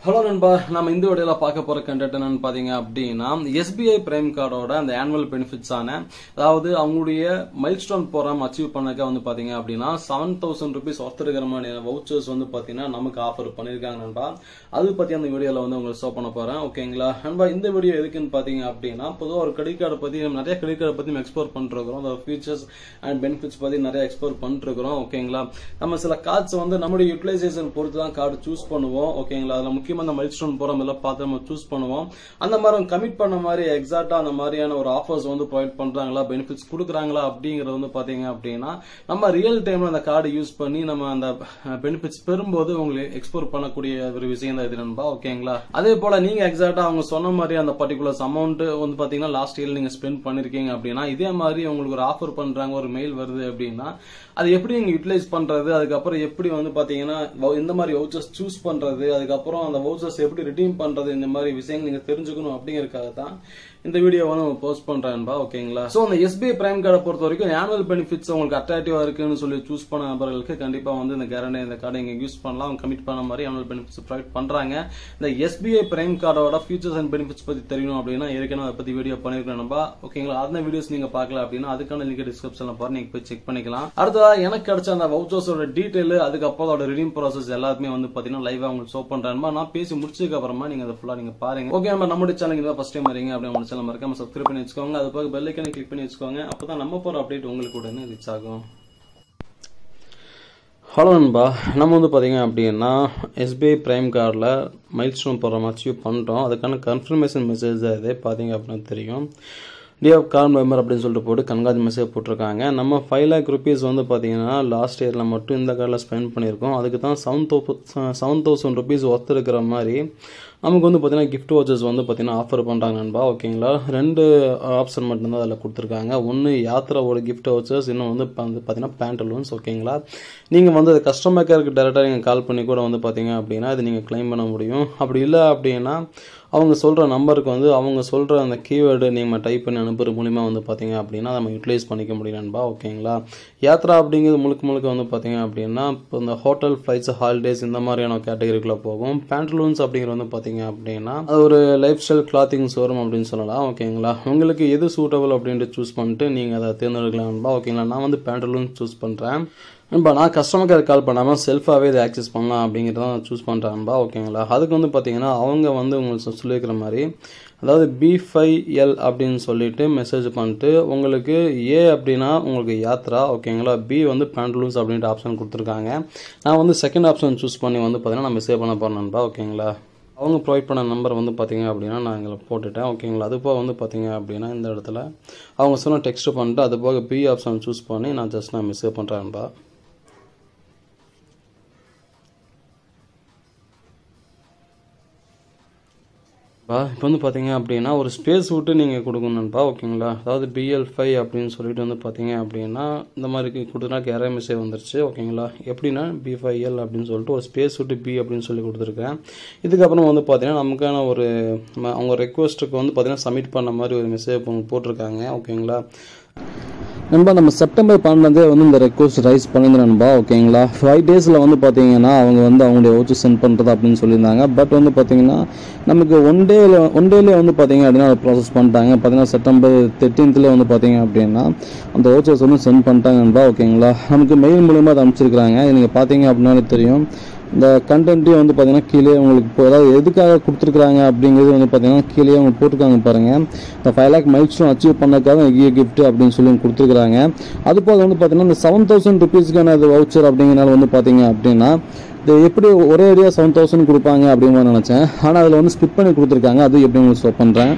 hello நண்பா நம்ம இந்த வீடியோல பார்க்க போற கண்டென்ட் என்னன்னு பாத்தீங்க அப்படின்னா எஸ்பிஐ பிரைம் கார்டோட அந்த ஆனுவல் பெனிஃபிட்ஸ் ஆன அதாவது அவங்களுடைய மைல்ஸ்டோன் ப்ரோக்ராம் அச்சீவ் பண்ணக்க வந்து பாத்தீங்க அப்படின்னா செவன் தௌசண்ட் ருபீஸ் ஒர்த் இருக்கிற மாதிரி வவுச்சர்ஸ் வந்து பாத்தீங்கன்னா நமக்கு ஆஃபர் பண்ணிருக்காங்க நண்பா அது பத்தி அந்த வீடியோல வந்து உங்களுக்கு ஷோ பண்ண போறேன் ஓகேங்களா நண்பா இந்த வீடியோ எதுக்குன்னு பாத்தீங்க அப்படின்னா பொதுவாக ஒரு கிரெடிட் கார்டை பத்தி நம்ம நிறைய கிரெடிட் கார்டை பத்தி எக்ஸ்ப்ளோர் பண்ணிருக்கிறோம் அதோட ஃபீச்சர்ஸ் அண்ட் பெனிஃபிட்ஸ் பத்தி நிறைய எக்ஸ்ப்ளோர் பண்ணிருக்கிறோம் ஓகேங்களா நம்ம சில கார்ட்ஸ் வந்து நம்மளுடைய யூட்டிலைசேஷன் பொறுத்து தான் கார்டு சூஸ் பண்ணுவோம் ஓகேங்களா அதுல முக்கியமா அந்த மைல்ஸ்டோன் போறோம் எல்லாம் பார்த்து நம்ம சூஸ் பண்ணுவோம் அந்த மாதிரி கமிட் பண்ண மாதிரி எக்ஸாக்டா அந்த மாதிரியான ஒரு ஆஃபர்ஸ் வந்து ப்ரொவைட் பண்றாங்களா பெனிஃபிட்ஸ் கொடுக்குறாங்களா அப்படிங்கறது வந்து பாத்தீங்க அப்படின்னா நம்ம ரியல் டைம்ல அந்த கார்டு யூஸ் பண்ணி நம்ம அந்த பெனிஃபிட்ஸ் பெறும்போது உங்களுக்கு எக்ஸ்போர்ட் பண்ணக்கூடிய ஒரு விஷயம் தான் இது நண்பா ஓகேங்களா அதே போல நீங்க எக்ஸாக்டா அவங்க சொன்ன மாதிரி அந்த பர்டிகுலர்ஸ் அமௌண்ட் வந்து பாத்தீங்கன்னா லாஸ்ட் இயர் நீங்க ஸ்பெண்ட் பண்ணிருக்கீங்க அப்படின்னா இதே மாதிரி உங்களுக்கு ஒரு ஆஃபர் பண்றாங்க ஒரு மெயில் வருது அப்படின்னா அது எப்படி நீங்க யூட்டிலைஸ் பண்றது அதுக்கப்புறம் எப்படி வந்து பாத்தீங்கன்னா வ- இந்த மாதிரி வவுச்சர்ஸ் சூஸ் பண்றது அதுக்கப்புறம் அந்த வவுச்சர்ஸ் எப்படி ரிடீம் பண்றது இந்த மாதிரி விஷயங்கள் நீங்க தெரிஞ்சுக்கணும் அப்படிங்கறதுக்காக தான் இந்த வீடியோ வந்து நம்ம போஸ்ட் பண்றேன்பா ஓகேங்களா சோ அந்த எஸ்பிஐ பிரைம் கார்டை பொறுத்த வரைக்கும் ஆனுவல் பெனிஃபிட்ஸ் உங்களுக்கு அட்ராக்டிவா இருக்குன்னு சொல்லி சூஸ் பண்ண நபர்களுக்கு கண்டிப்பா வந்து இந்த கேரண்டி இந்த கார்டை நீங்க யூஸ் பண்ணலாம் அவங்க கமிட் பண்ண மாதிரி ஆனுவல் பெனிஃபிட்ஸ் ப்ரொவைட் பண்றாங்க இந்த எஸ்பிஐ பிரைம் கார்டோட ஃபீச்சர்ஸ் அண்ட் பெனிஃபிட்ஸ் பத்தி தெரியணும் அப்படின்னா ஏற்கனவே அதை பத்தி வீடியோ பண்ணிருக்கேன் நண்பா ஓகேங்களா அந்த வீடியோஸ் நீங்க பார்க்கல அப்படின்னா அதுக்கான லிங்க் டிஸ்கிரிப்ஷன்ல பாருங்க நீங்க போய் செக் பண்ணிக்கலாம் அடுத்ததா எனக்கு கிடைச்ச அந்த வவுச்சர்ஸோட டீடைல் அதுக்கப்புறம் அதோட ரிடீம் ப்ராசஸ் எல்லாத்தையுமே வந்து பாத்தீங்கன்னா லைவா உங்களுக்கு ஷோ பண்றேன் நான் பேசி முடிச்சதுக்கு அப்புறமா நீங்க அதை ஃபுல்லா நீங்க பாருங்க ஓகே நம்ம நம்மளுடைய சேனல் தான் ஃபர்ஸ்ட் டைம் வரீங்க அப்படி நம்ம சேனல் மறக்காம சப்ஸ்கிரைப் பண்ணி வச்சுக்கோங்க அது போக பெல் ஐக்கனை கிளிக் பண்ணி வச்சுக்கோங்க அப்பதான் நம்ம போற அப்டேட் உங்களுக்கு உடனே ரீச் ஆகும் ஹலோ நண்பா நம்ம வந்து பார்த்தீங்க அப்படின்னா எஸ்பிஐ பிரைம் கார்டில் மைல்ஸ்டோன் ப்ரோக்ராம் அச்சீவ் பண்ணிட்டோம் அதுக்கான கன்ஃபர்மேஷன் மெசேஜ் தான் இது பார்த்தீங்க அப்படின்னா தெரியும் டி ஆஃப் கார்டு மெம்பர் அப்படின்னு சொல்லிட்டு போட்டு கண்காட்சி மெசேஜ் போட்டிருக்காங்க நம்ம ஃபைவ் லேக் ருபீஸ் வந்து பார்த்தீங்கன்னா லாஸ்ட் இயரில் மட்டும் இந்த கார்டில் ஸ்பெண்ட் பண்ணியிருக்கோம் அதுக்கு தான் seven thou seven thousand rupees worth இருக்கிற மாதிரி நமக்கு வந்து பார்த்தீங்கன்னா கிஃப்ட் வாச்சர்ஸ் வந்து பார்த்தீங்கன்னா ஆஃபர் பண்ணுறாங்க நண்பா ஓகேங்களா ரெண்டு ஆப்ஷன் மட்டும்தான் அதில் கொடுத்துருக்காங்க ஒன்று யாத்ராவோட கிஃப்ட் வாச்சர்ஸ் இன்னும் வந்து ப- வந்து பார்த்தீங்கன்னா பேண்டலூன்ஸ் ஓகேங்களா நீங்கள் வந்து கஸ்டமர் கேருக்கு டேரெக்டாக நீங்கள் கால் பண்ணி கூட வந்து பார்த்தீங்க அப்படின்னா இது நீங்கள் க்ளைம் பண்ண முடியும் அப்படி இல்லை அப்படின்னா அவங்க சொல்கிற நம்பருக்கு வந்து அவங்க சொல்கிற அந்த கீவேர்டு நீங்கள் டைப் பண்ணி அனுப்புற மூலிமா வந்து பார்த்தீங்க அப்படின்னா நம்ம யூட்டிலைஸ் பண்ணிக்க முடியும் நண்பா ஓகேங்களா யாத்ரா அப்படிங்கிறது முழுக்க முழுக்க வந்து பார்த்தீங்க அப்படின்னா இப்போ இந்த ஹோட்டல் ஃப்ளைட்ஸ் ஹாலிடேஸ் இந்த மாதிரியான கேட்டகரிக்குள்ளே போகும் பேண்டலூன்ஸ் அப்படிங்கிறது வந்து பார்த்தீங்க அப்படின்னா அது ஒரு லைஃப் ஸ்டைல் கிளாத்திங் ஷோரூம் அப்படின்னு சொல்லலாம் ஓகேங்களா உங்களுக்கு எது சூட்டபிள் அப்படின்ட்டு சூஸ் பண்ணிட்டு நீங்கள் அதை தேர்ந்தெடுக்கலாம் நண்பா ஓகேங்களா நான் வந்து பேண்டலூன்ஸ் சூஸ் பண்ணுறேன் நண்பா நான் கஸ்டமர் கேர் கால் பண்ணாமல் செல்ஃபாகவே இதை ஆக்சஸ் பண்ணலாம் அப்படிங்கிறத நான் சூஸ் பண்ணுறேன்பா ஓகேங்களா அதுக்கு வந்து பார்த்தீங்கன்னா அவங்க வந்து உங்களுக்கு சொ- சொல்லியிருக்கிற மாதிரி அதாவது பி ஃபைவ் எல் அப்படின்னு சொல்லிட்டு மெசேஜ் பண்ணிட்டு உங்களுக்கு ஏ அப்படின்னா உங்களுக்கு யாத்ரா ஓகேங்களா பி வந்து பேண்டலூன்ஸ் அப்படின்ட்டு ஆப்ஷன் கொடுத்துருக்காங்க நான் வந்து செகண்ட் ஆப்ஷன் சூஸ் பண்ணி வந்து பார்த்தீங்கன்னா நான் மெசேஜ் பண்ண போகிறேன் நண்பா ஓகேங்களா அவங்க ப்ரொவைட் பண்ண நம்பர் வந்து பார்த்தீங்க அப்படின்னா நான் இதில் போட்டுட்டேன் ஓகேங்களா அது போக வந்து பார்த்தீங்க அப்படின்னா இந்த இடத்துல அவங்க சொன்ன டெக்ஸ்ட் பண்ணிட்டு அது போக பி ஆப்ஷன் சூஸ் பண்ணி நான் ஜஸ்ட் நான் மெசேஜ் பண்ணுறேன்பா பா இப்போ வந்து பார்த்தீங்க அப்படின்னா ஒரு ஸ்பேஸ் விட்டு நீங்கள் கொடுக்கணும்ப்பா ஓகேங்களா அதாவது பிஎல் ஃபைவ் அப்படின்னு சொல்லிட்டு வந்து பார்த்தீங்க அப்படின்னா இந்த மாதிரி கொடுத்தனா கேரமிஸே வந்துருச்சு ஓகேங்களா எப்படின்னா பி ஃபைவ் எல் அப்படின்னு சொல்லிட்டு ஒரு ஸ்பேஸ் விட்டு பி அப்படின்னு சொல்லி கொடுத்துருக்கேன் இதுக்கப்புறம் வந்து பார்த்தீங்கன்னா நமக்கான ஒரு ம- அவங்க ரெக்வஸ்ட்டுக்கு வந்து பார்த்தீங்கன்னா சப்மிட் பண்ண மாதிரி ஒரு மெசேஜ் போட்டிருக்காங்க ஓகேங்களா நண்பா நம்ம செப்டம்பர் பன்னெண்டே வந்து இந்த ரெக்வஸ்ட் ரைஸ் பண்ணியிருந்தேன் நண்பா ஓகேங்களா ஃபைவ் டேஸில் வந்து பார்த்தீங்கன்னா அவங்க வந்து அவங்களுடைய ஓச்சு சென்ட் பண்ணுறது அப்படின்னு சொல்லியிருந்தாங்க பட் வந்து பார்த்தீங்கன்னா நமக்கு ஒன் டேல ஒன் டேலேயே வந்து பார்த்தீங்க அப்படின்னா அதை ப்ராசஸ் பண்ணிட்டாங்க பார்த்தீங்கன்னா செப்டம்பர் தேர்ட்டீன்த்தில் வந்து பார்த்தீங்க அப்படின்னா அந்த ஓச்சர்ஸ் வந்து சென்ட் பண்ணிட்டாங்க நண்பா ஓகேங்களா நமக்கு மெயில் மூலியமாக அதை அனுப்பிச்சிருக்காங்க நீங்கள் பார்த்தீங்க அப்படின்னாலே தெரியும் இந்த கண்டென்ட்டே வந்து பார்த்தீங்கன்னா கீழே உங்களுக்கு இப்போ அதாவது எதுக்காக கொடுத்துருக்காங்க அப்படிங்கிறது வந்து பார்த்தீங்கன்னா கீழே அவங்க போட்டிருக்காங்க பாருங்க இந்த ஃபைவ் லேக் மைல்ஸ்டோன் அச்சீவ் பண்ணக்காக எகிய கிஃப்ட் அப்படின்னு சொல்லி கொடுத்துருக்காங்க அது போக வந்து பார்த்தீங்கன்னா இந்த செவன் தௌசண்ட் ருபீஸ்க்கான அது வவுச்சர் அப்படிங்கிறனால வந்து பார்த்தீங்க அப்படின்னா இது எப்படி ஒரே ஏரியா செவன் தௌசண்ட் கொடுப்பாங்க அப்படின்னு நான் நினச்சேன் ஆனால் அதில் வந்து ஸ்பிட் பண்ணி கொடுத்துருக்காங்க அது எப்படி உங்களுக்கு ஸ்டாப் பண்ணுறேன்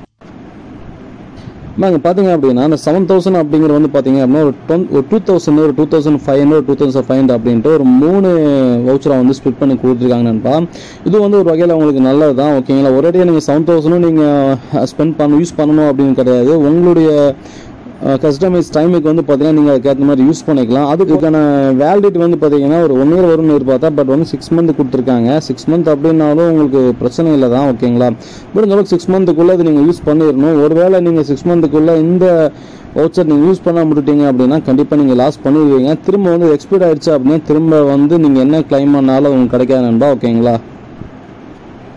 நாங்கள் பார்த்தீங்க அப்படின்னா அந்த செவன் தௌசண்ட் அப்படிங்கிறது வந்து பார்த்தீங்க அப்படின்னா ஒரு டொன் ஒரு டூ தௌசண்ட் ஒரு two thousand five hundred two thousand five hundred அப்படின்ட்டு ஒரு மூணு வவுச்சரை வந்து ஸ்பிட் பண்ணி கொடுத்துருக்காங்க நண்பா இது வந்து ஒரு வகையில் உங்களுக்கு நல்லது தான் ஓகேங்களா ஒரேடியாக நீங்கள் செவன் தௌசண்டும் நீங்கள் ஸ்பெண்ட் பண்ண யூஸ் பண்ணணும் அப்படின்னு கிடையாது உங்களுடைய கஸ்டமைஸ் டைமுக்கு வந்து பார்த்தீங்கன்னா நீங்கள் அதுக்கேற்ற மாதிரி யூஸ் பண்ணிக்கலாம் அதுக்கான வேலிடிட்டி வந்து பார்த்தீங்கன்னா ஒரு ஒன் இயர் வரும்னு எதிர்பார்த்தா பட் வந்து சிக்ஸ் மந்த் கொடுத்துருக்காங்க சிக்ஸ் மந்த் அப்படின்னாலும் உங்களுக்கு பிரச்சனை இல்லை தான் ஓகேங்களா முடிஞ்ச அளவுக்கு சிக்ஸ் மந்த்துக்குள்ளே இது நீங்கள் யூஸ் பண்ணிடணும் ஒருவேளை நீங்கள் சிக்ஸ் மந்த்துக்குள்ளே இந்த வவுச்சர் நீங்கள் யூஸ் பண்ண விட்டுட்டீங்க அப்படின்னா கண்டிப்பாக நீங்கள் லாஸ் பண்ணிடுவீங்க திரும்ப வந்து எக்ஸ்பைர் ஆயிடுச்சு அப்படின்னா திரும்ப வந்து நீங்கள் என்ன கிளைம் பண்ணாலும் உங்களுக்கு கிடைக்காது நண்பா ஓகேங்களா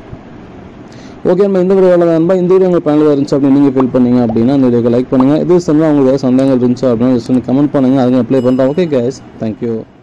ஓகே நம்ம இந்த வீடியோ நண்பா இந்த வீடியோ உங்களுக்கு பயனுள்ளதாக இருந்துச்சு அப்படின்னு நீங்கள் ஃபீல் பண்ணீங்க அப்படின்னா இந்த வீடியோக்கு லைக் பண்ணுங்கள் இது சம்பந்தம் உங்களுக்கு ஏதாவது சந்தேகங்கள் இருந்துச்சு அப்படின்னா just வந்து கமெண்ட் பண்ணுங்கள் அதுங்க அப்ளை பண்ணுறோம் ஓகே கைஸ் தேங்க்யூ